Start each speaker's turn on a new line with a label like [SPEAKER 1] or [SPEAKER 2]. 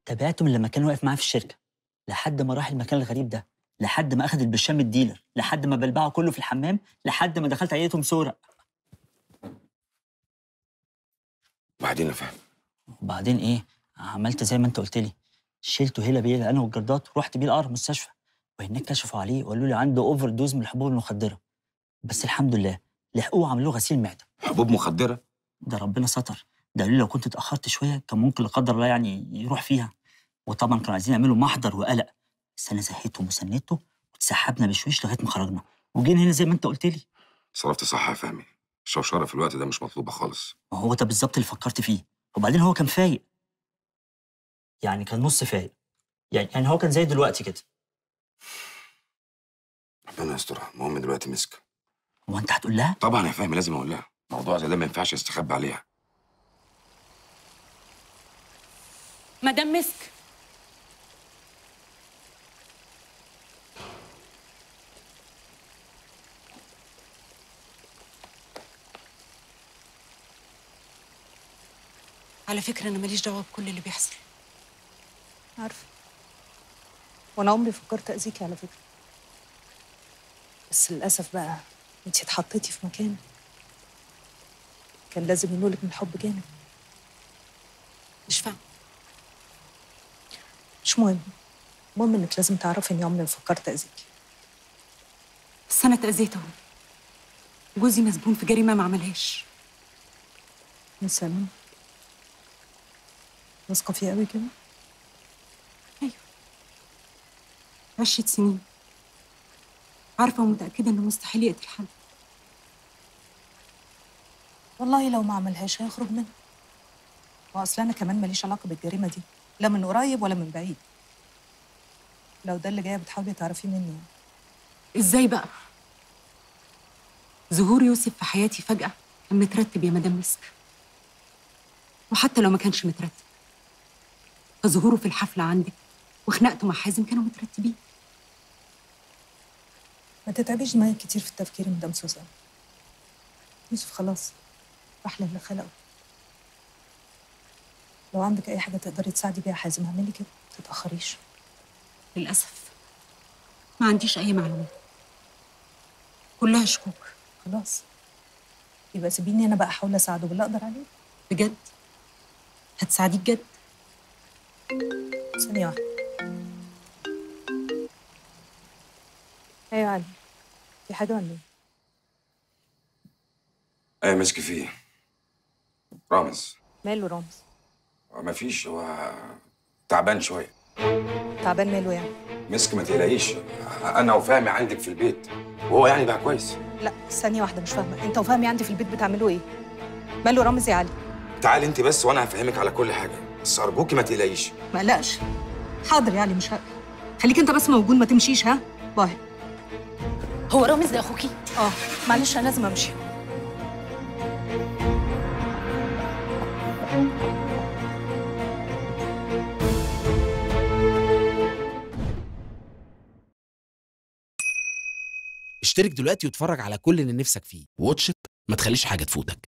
[SPEAKER 1] تابعته من لما كان واقف معاه في الشركه لحد ما راح المكان الغريب ده لحد ما اخذ البرشام الديلر لحد ما بلبعه كله في الحمام لحد ما دخلت عيلتهم سورة
[SPEAKER 2] وبعدين يا فهمي
[SPEAKER 1] وبعدين ايه عملت زي ما انت قلت لي شلته هيلا بيلا انا والجردات ورحت بيه القرب مستشفى وهناك كشفوا عليه وقالوا لي عنده اوفر دوز من الحبوب المخدره بس الحمد لله لحقوه وعملوا له غسيل معده
[SPEAKER 2] حبوب مخدره
[SPEAKER 1] ده ربنا ستر ده قالوا لي لو كنت اتاخرت شويه كان ممكن لا قدر الله يعني يروح فيها وطبعا كانوا عايزين يعملوا محضر وقلق بس انا زهقتهم وسنيته واتسحبنا بشويش لغايه ما خرجنا وجينا هنا زي ما انت قلت لي
[SPEAKER 2] صرفت صح يا فهمي الشوشره في الوقت ده مش مطلوبه خالص
[SPEAKER 1] ما هو ده بالظبط اللي فكرت فيه وبعدين هو كان فايق يعني كان نص فايق يعني يعني هو كان زي دلوقتي كده
[SPEAKER 2] ربنا يستر المهم دلوقتي مسك
[SPEAKER 1] هو انت هتقول لها
[SPEAKER 2] طبعا يا فهمي لازم اقول لها موضوع زي ده ما ينفعش يستخبى عليها
[SPEAKER 3] مدام مسك على فكرة أنا ماليش دعوة بكل اللي بيحصل
[SPEAKER 4] عارفه وانا عمري فكرت اذيكي على فكره بس للاسف بقى انتي اتحطيتي في مكان كان لازم ينولك من الحب جامد
[SPEAKER 3] مش فاهمة
[SPEAKER 4] مش مهم المهم انك لازم تعرفي اني عمري ما فكرت اذيكي
[SPEAKER 3] بس أنا اتأذيت أهو جوزي مسجون في جريمة ما عملهاش
[SPEAKER 4] يا سلام واثقه فيه قوي كده
[SPEAKER 3] أيوه عشرة سنين عارفة ومتأكدة إنه مستحيل يقتل حد
[SPEAKER 4] والله لو ما عملهاش هيخرج منها واصل انا كمان ماليش علاقه بالجريمه دي لا من قريب ولا من بعيد لو ده اللي جايه بتحاولي تعرفيه مني يعني.
[SPEAKER 3] إزاي بقى؟ ظهور يوسف في حياتي فجأة كان مترتب يا مدام مسك وحتى لو ما كانش مترتب فظهوره في الحفلة عندك وخناقته مع حازم كانوا مترتبين
[SPEAKER 4] ما تتعبيش دماغك كتير في التفكير يا مدام سوزان يوسف خلاص راح للي خلقه لو عندك اي حاجه تقدري تساعدي بيها حازم اعملي كده ما تتاخريش
[SPEAKER 3] للأسف ما عنديش أي معلومات كلها شكوك
[SPEAKER 4] خلاص يبقى سيبيني انا بقى احاول اساعده باللي اقدر عليه
[SPEAKER 3] بجد هتساعديه بجد
[SPEAKER 4] ثانيه واحده ايوه علي في حاجه ولا ايه
[SPEAKER 2] ايه مسك فيه رامز
[SPEAKER 4] ماله رامز
[SPEAKER 2] ما فيش هو تعبان شويه
[SPEAKER 4] تعبان ماله يعني
[SPEAKER 2] مسك ما تقلقيش انا وفهمي عندك في البيت وهو يعني بقى كويس
[SPEAKER 4] لا ثانيه واحده مش فاهمه انت وفهمي عندي في البيت بتعملوا ايه ماله رامز يا علي
[SPEAKER 2] تعالي انت بس وانا هفهمك على كل حاجه بس ارجوكي ما تقلقيش
[SPEAKER 4] ما قلقش حاضر يا علي مش هقلق خليك انت بس موجود ما تمشيش ها باي
[SPEAKER 3] هو رامز ده أخوكي؟
[SPEAKER 4] اه معلش انا لازم امشي
[SPEAKER 5] اشترك دلوقتي واتفرج على كل اللي نفسك فيه واتش إت، ما تخليش حاجة تفوتك